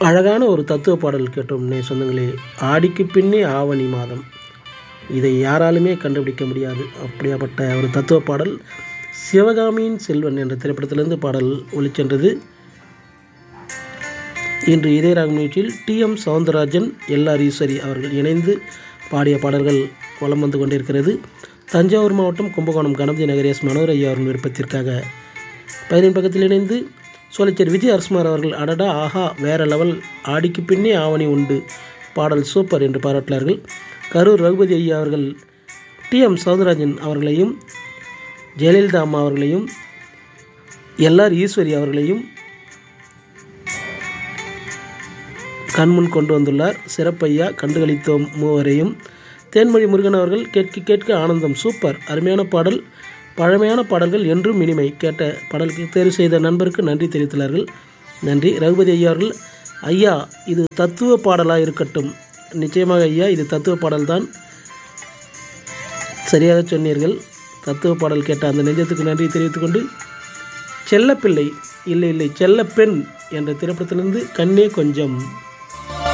அழகான ஒரு தத்துவ பாடல் கேட்டோம் நே சொந்தங்களே ஆடிக்கு பின்னே ஆவணி மாதம் இதை யாராலுமே கண்டுபிடிக்க முடியாது அப்படியாப்பட்ட ஒரு தத்துவ பாடல் சிவகாமியின் செல்வன் என்ற திரைப்படத்திலிருந்து பாடல் ஒளிச்சென்றது இன்று இதயராகம் நிகழ்ச்சியில் T M Soundararajan L R Eswari அவர்கள் இணைந்து பாடிய பாடல்கள் வலம் வந்து கொண்டிருக்கிறது தஞ்சாவூர் மாவட்டம் கும்பகோணம் கணபதி நகர் எஸ் மனோர் ஐயா அவர்கள் விருப்பத்திற்காக பதினின் பக்கத்தில் இணைந்து சோலைச்சேரி விஜய் அரசுமார் அவர்கள் அடடா ஆஹா வேற லெவல் ஆடிக்கு பின்னே ஆவணி உண்டு பாடல் சூப்பர் என்று பாராட்டினார்கள் கரூர் ரகுபதி ஐயா அவர்கள் டி எம் சவுந்தரராஜன் அவர்களையும் ஜெயலலிதா அம்மா அவர்களையும் எல்ஆர் ஈஸ்வரி அவர்களையும் கண்முன் கொண்டு வந்துள்ளார் சிறப்பையா கண்டுகளித்தோம் மூவரையும் தேன்மொழி முருகன் அவர்கள் கேட்க கேட்க ஆனந்தம் சூப்பர் அருமையான பாடல் பழமையான பாடல்கள் என்றும் இனிமை கேட்ட பாடலுக்கு தேர்வு செய்த நண்பருக்கு நன்றி தெரிவித்துள்ளார்கள் நன்றி ரகுபதி ஐயா அவர்கள் ஐயா இது தத்துவ பாடலாக இருக்கட்டும் நிச்சயமாக ஐயா இது தத்துவ பாடல்தான் சரியாக சொன்னீர்கள் தத்துவ பாடல் கேட்ட அந்த நெஞ்சத்துக்கு நன்றி தெரிவித்துக்கொண்டு செல்லப்பிள்ளை இல்லை இல்லை செல்லப்பெண் என்ற திரைப்படத்திலிருந்து கண்ணே கொஞ்சம்